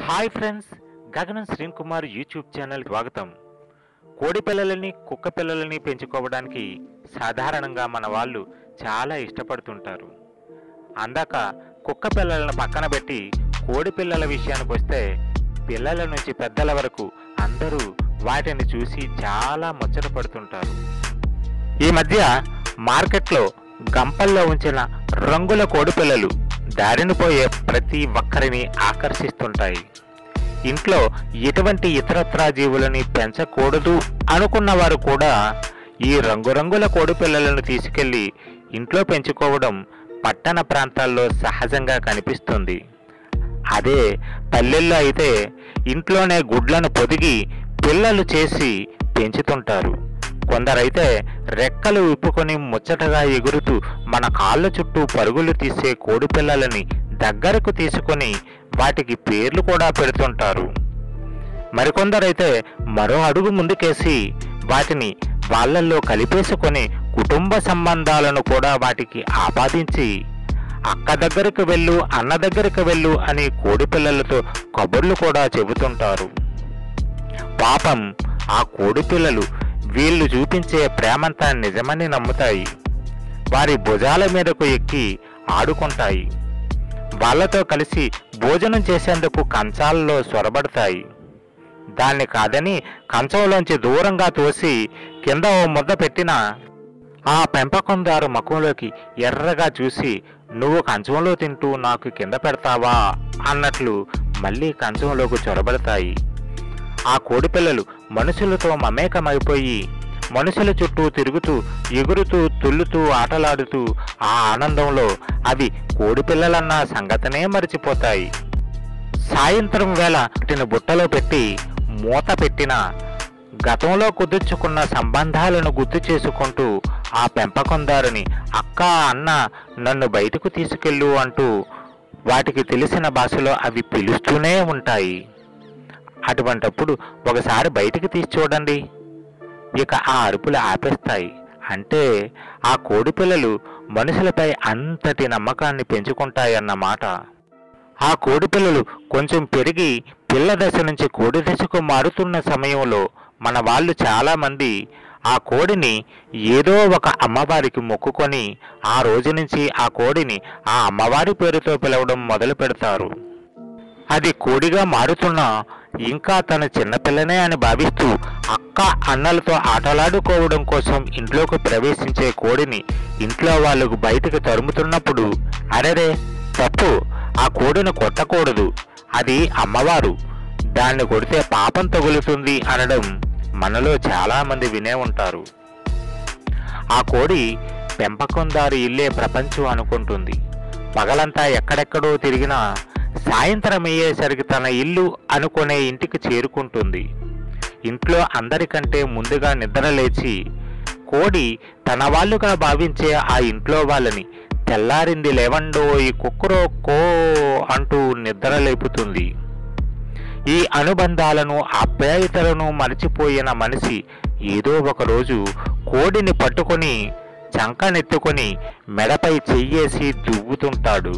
hi friends గగనం శ్రీన్ Kumar YouTube channel స్వాగతం కోడి పిల్లలని కుక్క పిల్లలని పెంచుకోవడానికి సాధారణంగా మన వాళ్ళు చాలా ఇష్టపడుతుంటారు అందాక కుక్క పిల్లలను పక్కన పెట్టి కోడి పిల్లల విషయానికి వస్తే పిల్లల నుంచి పెద్దల వరకు అందరూ వాటిని చూసి చాలా ముచ్చట పడుతుంటారు ఈ మధ్య మార్కెట్లో గంపల్లో ఉంచిన రంగుల కోడి పిల్లలు దారిన పోయే ప్రతి ఒక్కరిని ఆకర్షిస్తుంటాయి ఇంట్లో ఎటువంటి ఇతరత్రా జీవులని పెంచకూడదు అనుకున్న వారు కూడా ఈ రంగురంగుల కోడి పిల్లలను తీసుకెళ్లి ఇంట్లో పెంచుకోవడం పట్టణ ప్రాంతాల్లో సహజంగా కనిపిస్తుంది అదే పల్లెల్లో అయితే ఇంట్లోనే గుడ్లను పొదిగి పిల్లలు చేసి పెంచుతుంటారు కొందరైతే రెక్కలు విప్పుకొని ముచ్చటగా ఎగురుతూ మన కాళ్ళ చుట్టూ పరుగులు తీసే కోడి పిల్లలని దగ్గరకు తీసుకొని వాటికి పేర్లు కూడా పెడుతుంటారు మరికొందరైతే మరో అడుగు ముందుకేసి వాటిని వాళ్ళల్లో కలిపేసుకొని కుటుంబ సంబంధాలను కూడా వాటికి ఆపాదించి అక్క దగ్గరకు వెళ్ళు అన్న దగ్గరకు వెళ్ళు అని కోడి పిల్లలతో కబుర్లు కూడా చెబుతుంటారు పాపం ఆ కోడి పిల్లలు వీళ్ళు చూపించే ప్రేమంతా నిజమని నమ్ముతాయి వారి భుజాల మీదకు ఎక్కి ఆడుకుంటాయి వాళ్ళతో కలిసి భోజనం చేసేందుకు కంచాలలో సొరబడతాయి దాన్ని కాదని కంచంలోంచి దూరంగా తోసి కింద ఓ ముద్ద పెట్టిన ఆ పెంపకందారు ముఖంలోకి ఎర్రగా చూసి నువ్వు కంచంలో తింటూ నాకు కింద పెడతావా అన్నట్లు మళ్ళీ కంచంలోకి చొరబడతాయి ఆ కోడిపిల్లలు మనుషులతో మమేకమైపోయి మనుషుల చుట్టూ తిరుగుతూ ఎగురుతూ తుల్లుతూ ఆటలాడుతూ ఆ ఆనందంలో అవి కోడిపిల్లలన్న సంగతనే మరిచిపోతాయి సాయంత్రం వేళ వాటిని బుట్టలో పెట్టి మూత పెట్టిన గతంలో కుదుర్చుకున్న సంబంధాలను గుర్తు చేసుకుంటూ ఆ పెంపకందారుని అక్క అన్న నన్ను బయటకు తీసుకెళ్ళు అంటూ వాటికి తెలిసిన భాషలో అవి పిలుస్తూనే ఉంటాయి అటువంటప్పుడు ఒకసారి బయటికి తీసి చూడండి ఇక ఆ అరుపులు ఆపేస్తాయి అంటే ఆ కోడి పిల్లలు మనుషులపై అంతటి నమ్మకాన్ని పెంచుకుంటాయన్నమాట ఆ కోడి పిల్లలు కొంచెం పెరిగి పిల్ల దశ నుంచి కోడి దశకు మారుతున్న సమయంలో మన వాళ్ళు చాలా మంది ఆ కోడిని ఏదో ఒక అమ్మవారికి మొక్కుకొని ఆ రోజు నుంచి ఆ కోడిని ఆ అమ్మవారి పేరుతో పిలవడం మొదలు పెడతారు అది కోడిగా మారుతున్నా ఇంకా తన చిన్నపిల్లనే అని భావిస్తూ అక్క అన్నలతో ఆటలాడుకోవడం కోసం ఇంట్లోకి ప్రవేశించే కోడిని ఇంట్లో వాళ్ళకు బయటకు తరుముతున్నప్పుడు అరెరే తప్పు ఆ కోడిని కొట్టకూడదు అది అమ్మవారు దాన్ని కొడితే పాపం తగులుతుంది అనడం మనలో చాలా మంది వినే ఉంటారు ఆ కోడి పెంపకందారు ఇల్లే ప్రపంచం అనుకుంటుంది పగలంతా ఎక్కడెక్కడో తిరిగినా సాయంత్రం అయ్యేసరికి తన ఇల్లు అనుకునే ఇంటికి చేరుకుంటుంది ఇంట్లో అందరికంటే ముందుగా నిద్రలేచి కోడి తన వాళ్ళుగా భావించే ఆ ఇంట్లో వాళ్ళని తెల్లారింది లేవండో ఈ కుక్కరో కో అంటూ నిద్రలేపుతుంది ఈ అనుబంధాలను ఆప్యాయతలను మరచిపోయిన మనిషి ఏదో ఒక రోజు కోడిని పట్టుకొని చంకనెత్తుకొని మెడపై చెయ్యేసి దువ్వుతుంటాడు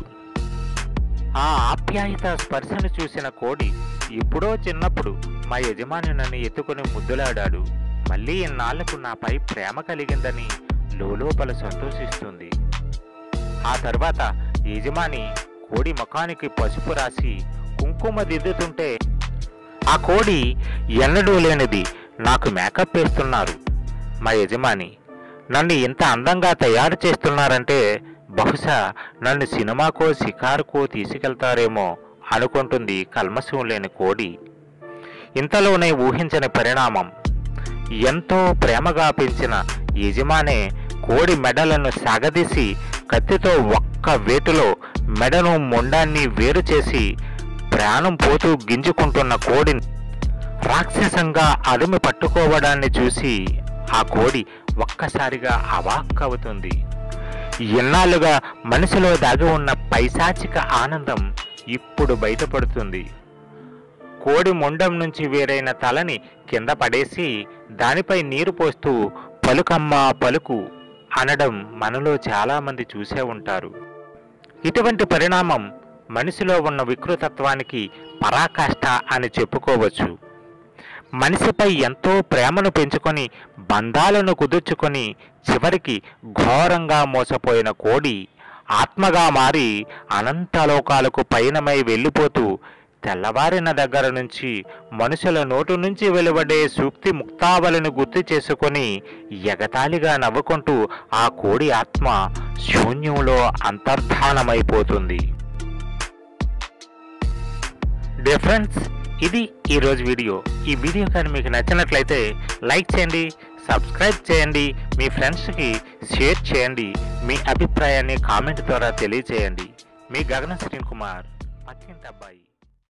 ఆ ఆప్యాయత స్పర్శను చూసిన కోడి ఎప్పుడో చిన్నప్పుడు మా యజమాని నన్ను ఎత్తుకుని ముద్దులాడాడు మళ్ళీ ఇన్నాళ్లకు నాపై ప్రేమ కలిగిందని లోపల సంతోషిస్తుంది ఆ తర్వాత యజమాని కోడి ముఖానికి పసుపు రాసి కుంకుమ దిద్దుతుంటే ఆ కోడి ఎన్నడూ లేనిది నాకు మేకప్ వేస్తున్నారు మా యజమాని నన్ను ఇంత అందంగా తయారు చేస్తున్నారంటే బహుశా నన్ను సినిమాకో షికారుకో తీసుకెళ్తారేమో అనుకుంటుంది కల్మషం లేని కోడి ఇంతలోనే ఊహించని పరిణామం ఎంతో ప్రేమగా పెంచిన యజమానే కోడి మెడలను సాగదీసి కత్తితో ఒక్క వేటులో మెడను మొండాన్ని వేరు చేసి ప్రాణం పోతూ గింజుకుంటున్న కోడిని రాక్షసంగా అదుమి పట్టుకోవడాన్ని చూసి ఆ కోడి ఒక్కసారిగా అవాక్కవుతుంది ఎన్నాళ్ళుగా మనసులో దాగి ఉన్న పైశాచిక ఆనందం ఇప్పుడు బయటపడుతుంది కోడి మొండం నుంచి వేరైన తలని కింద పడేసి దానిపై నీరు పోస్తూ పలుకమ్మ పలుకు అనడం మనలో చాలామంది చూసే ఉంటారు ఇటువంటి పరిణామం మనిషిలో ఉన్న వికృతత్వానికి పరాకాష్ట అని చెప్పుకోవచ్చు మనిషిపై ఎంతో ప్రేమను పెంచుకొని బంధాలను కుదుర్చుకొని చివరికి ఘోరంగా మోసపోయిన కోడి ఆత్మగా మారి అనంతలోకాలకు పయనమై వెళ్ళిపోతూ తెల్లవారిన దగ్గర నుంచి మనుషుల నోటు నుంచి వెలువడే సూక్తి ముక్తావలను గుర్తు చేసుకొని ఎగతాళిగా నవ్వుకుంటూ ఆ కోడి ఆత్మ శూన్యంలో అంతర్ధానమైపోతుంది డిఫరెన్స్ ఇది ఈరోజు వీడియో ఈ వీడియో కానీ మీకు నచ్చినట్లయితే లైక్ చేయండి సబ్స్క్రైబ్ చేయండి మీ ఫ్రెండ్స్కి షేర్ చేయండి మీ అభిప్రాయాన్ని కామెంట్ ద్వారా తెలియచేయండి మీ గగన శ్రీన్ కుమార్ పక్కింటి అబ్బాయి